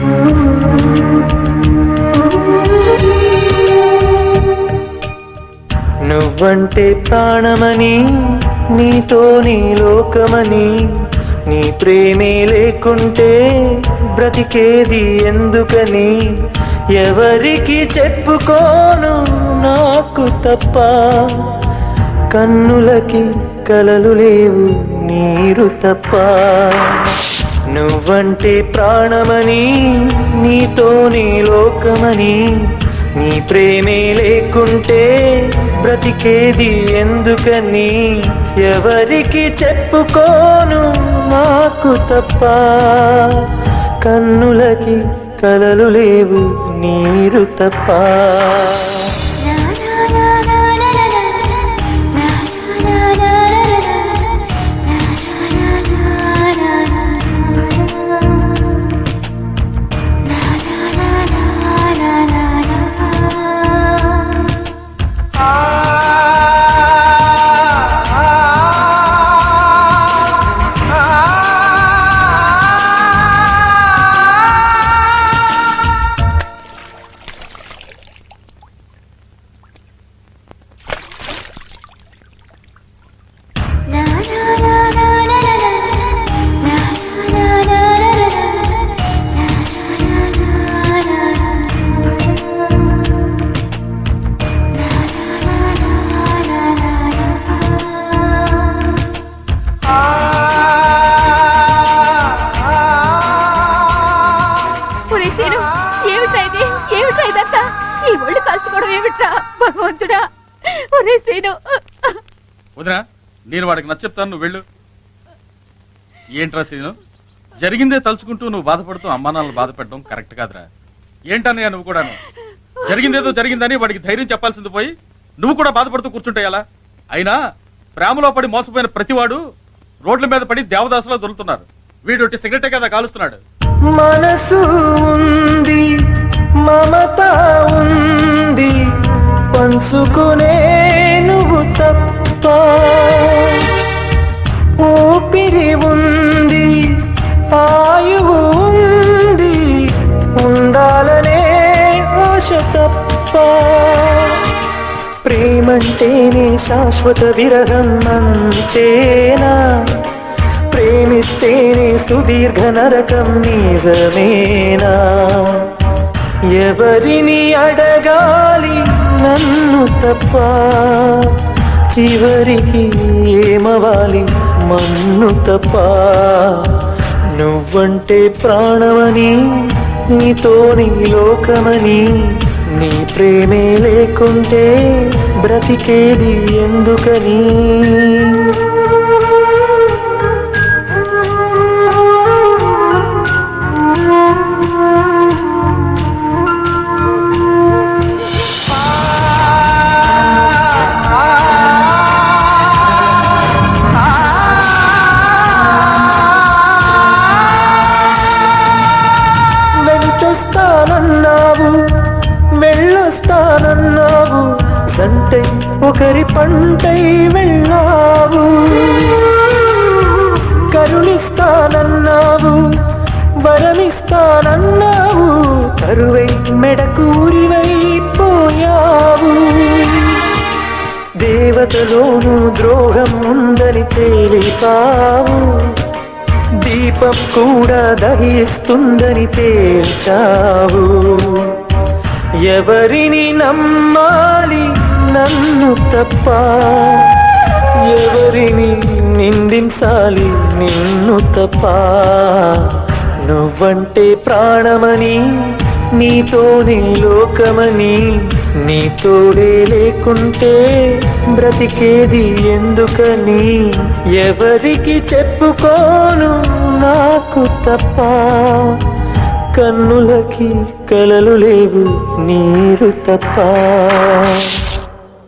నువ్వంటే ప్రాణమని నీతో నీ లోకమని నీ ప్రేమే లేకుంటే బ్రతికేది ఎందుకని ఎవరికి చెప్పుకోను నాకు తప్ప కన్నులకి కలలు లేవు నీరు తప్ప నువ్వంటే ప్రాణమని నీతో నీ లోకమని నీ ప్రేమే లేకుంటే బ్రతికేది ఎందుకని ఎవరికి చెప్పుకోను నాకు తప్ప కన్నులకి కలలు లేవు నీరు తప్ప ఒరే సీను ఏమిట్రా ఇది ఏమిట్రా ఇదంతా ఈ ఒళ్ళు కాల్చుకోవడం ఏమిట్రా భగవంతుడా ఒరే సీను వదినా నేను వాడికి నచ్చెప్తాను నువ్వు వెళ్ళు ఏంట్రా సీను జరిగిందే తలుచుకుంటూ నువ్వు బాధపడుతూ అమ్మానాలను బాధపెట్టడం కరెక్ట్ కాదురా ఏంటన్నయ్య నువ్వు కూడాను జరిగిందేదో జరిగిందని వాడికి ధైర్యం చెప్పాల్సింది పోయి నువ్వు కూడా బాధపడుతూ కూర్చుంటే ఎలా అయినా ప్రేమలో పడి మోసపోయిన ప్రతివాడు రోడ్ల మీద పడి దేవదాసులో దొరుకుతున్నారు వీడు ఒట్టి సిగరెటే కదా కాలుస్తున్నాడు మనసు ఉంది మమత ఉంది పంచుకునే నువ్వు తప్ప ఊపిరి ఉంది ఆయువు ఉంది ఉండాలనే ఆశ తప్ప ప్రేమంటేనే శాశ్వత విరహం అంతేనా ప్రేమిస్తేనే సుదీర్ఘ నరకం నిజమేనా ఎవరిని అడగాలి నన్ను తప్ప చివరికి ఏమవాలి మన్ను తప్ప నువ్వంటే ప్రాణమని నీతో నీ లోకమని నీ ప్రేమే లేకుంటే బ్రతికేది ఎందుకని వెంటొస్తానన్నావు వెళ్ళొస్తానన్నావు సంటై ఒకరి పంటై వెళ్ళావు కరుణిస్తానన్నావు వరమిస్తానన్నావు కరువై మెడకూరివైపోయావు దేవతలోనూ ద్రోహం ఉందని తేలిపావు దీపం కూడా దహిస్తుందని తేల్చావు ఎవరిని నమ్మాలి నన్ను తప్ప ఎవరిని నిందించాలి నిన్ను తప్ప నువ్వంటే ప్రాణమని నీతో నీ లోకమని నీ తోడే లేకుంటే బ్రతికేది ఎందుకని ఎవరికి చెప్పుకోను నాకు తప్ప కన్నులకి కలలు లేవు నీరు తప్ప